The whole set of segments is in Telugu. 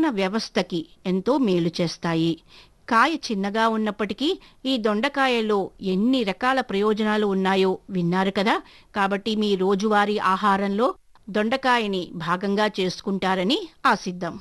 జీర్ణ వ్యవస్థకి ఎంతో మేలు చేస్తాయి కాయ చిన్నగా ఉన్నప్పటికీ ఈ దొండకాయలో ఎన్ని రకాల ప్రయోజనాలు ఉన్నాయో విన్నారు కదా కాబట్టి మీ రోజువారీ ఆహారంలో దొండకాయని భాగంగా చేసుకుంటారని ఆశిద్దాం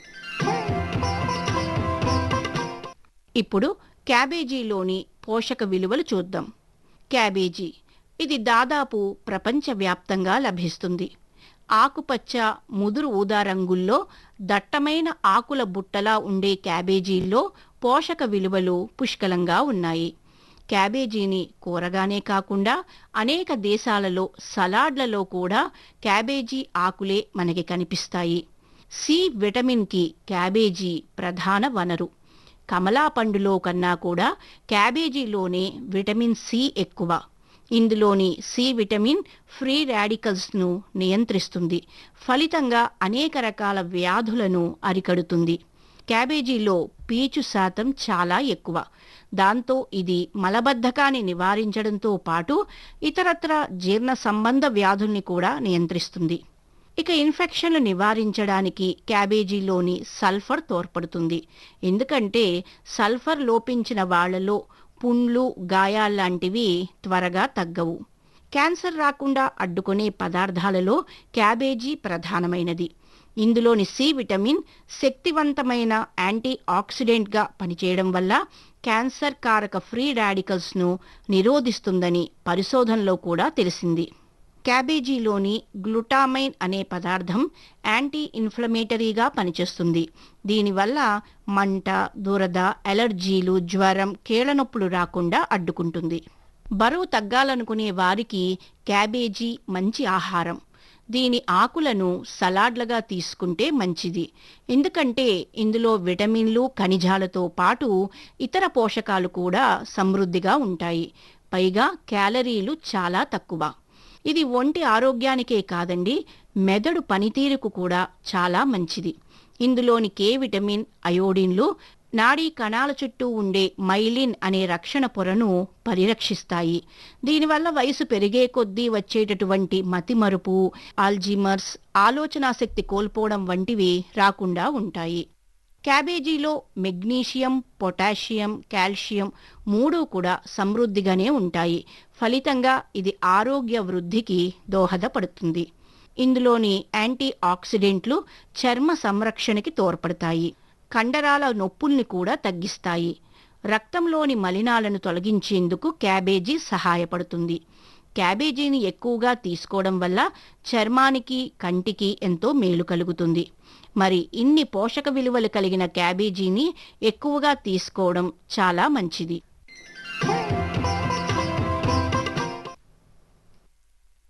ఇప్పుడు క్యాబేజీలోని పోషక విలువలు చూద్దాం క్యాబేజీ ఇది దాదాపు ప్రపంచవ్యాప్తంగా లభిస్తుంది ఆకుపచ్చ ముదురు ఊదా రంగుల్లో దట్టమైన ఆకుల బుట్టలా ఉండే క్యాబేజీల్లో పోషక విలువలు పుష్కలంగా ఉన్నాయి క్యాబేజీని కూరగానే కాకుండా అనేక దేశాలలో సలాడ్లలో కూడా క్యాబేజీ ఆకులే మనకి కనిపిస్తాయి సి విటమిన్కి క్యాబేజీ ప్రధాన వనరు కమలా పండులో కన్నా కూడా క్యాబేజీలోనే విటమిన్ సి ఎక్కువ ఇందులోని సి విటమిన్ ఫ్రీ రాడికల్స్ను నియంత్రిస్తుంది ఫలితంగా అనేక రకాల వ్యాధులను అరికడుతుంది క్యాబేజీలో పీచు శాతం చాలా ఎక్కువ దాంతో ఇది మలబద్ధకాన్ని నివారించడంతో పాటు ఇతరత్ర జీర్ణ సంబంధ వ్యాధుల్ని కూడా నియంత్రిస్తుంది ఇక ఇన్ఫెక్షన్లు నివారించడానికి క్యాబేజీలోని సల్ఫర్ తోడ్పడుతుంది ఎందుకంటే సల్ఫర్ లోపించిన వాళ్లలో పుండ్లు గాయాల్లాంటివి త్వరగా తగ్గవు క్యాన్సర్ రాకుండా అడ్డుకునే పదార్థాలలో క్యాబేజీ ప్రధానమైనది ఇందులోని సి విటమిన్ శక్తివంతమైన యాంటీ ఆక్సిడెంట్గా పనిచేయడం వల్ల క్యాన్సర్ కారక ఫ్రీ రాడికల్స్ను నిరోధిస్తుందని పరిశోధనలో కూడా తెలిసింది క్యాబేజీలోని గ్లూటామైన్ అనే పదార్థం యాంటీ ఇన్ఫ్లమేటరీగా పనిచేస్తుంది దీనివల్ల మంట దురద అలర్జీలు జ్వరం కీళ్లనొప్పులు రాకుండా అడ్డుకుంటుంది బరువు తగ్గాలనుకునే వారికి క్యాబేజీ మంచి ఆహారం దీని ఆకులను సలాడ్లుగా తీసుకుంటే మంచిది ఎందుకంటే ఇందులో విటమిన్లు ఖనిజాలతో పాటు ఇతర పోషకాలు కూడా సమృద్ధిగా ఉంటాయి పైగా క్యాలరీలు చాలా తక్కువ ఇది ఒంటి ఆరోగ్యానికే కాదండి మెదడు పనితీరుకు కూడా చాలా మంచిది ఇందులోని కే విటమిన్ అయోడిన్లు నాడీ కణాల చుట్టూ ఉండే మైలిన్ అనే రక్షణ పొరను పరిరక్షిస్తాయి దీనివల్ల వయసు పెరిగే కొద్దీ వచ్చేటటువంటి మతిమరుపు ఆల్జీమర్స్ ఆలోచనాశక్తి కోల్పోవడం వంటివి రాకుండా ఉంటాయి క్యాబేజీలో మెగ్నీషియం పొటాషియం కాల్షియం మూడు కూడా సమృద్ధిగానే ఉంటాయి ఫలితంగా ఇది ఆరోగ్య వృద్ధికి దోహదపడుతుంది ఇందులోని యాంటీ ఆక్సిడెంట్లు చర్మ సంరక్షణకి తోడ్పడతాయి కండరాల నొప్పుల్ని కూడా తగ్గిస్తాయి రక్తంలోని మలినాలను తొలగించేందుకు క్యాబేజీ సహాయపడుతుంది క్యాబేజీని ఎక్కువగా తీసుకోవడం వల్ల చర్మానికి కంటికి ఎంతో మేలు కలుగుతుంది మరి ఇన్ని పోషక విలువలు కలిగిన క్యాబేజీని ఎక్కువగా తీసుకోవడం చాలా మంచిది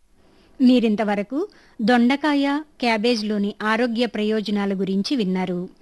మీరింతవరకు దొండకాయ క్యాబేజ్లోని ఆరోగ్య ప్రయోజనాల గురించి విన్నారు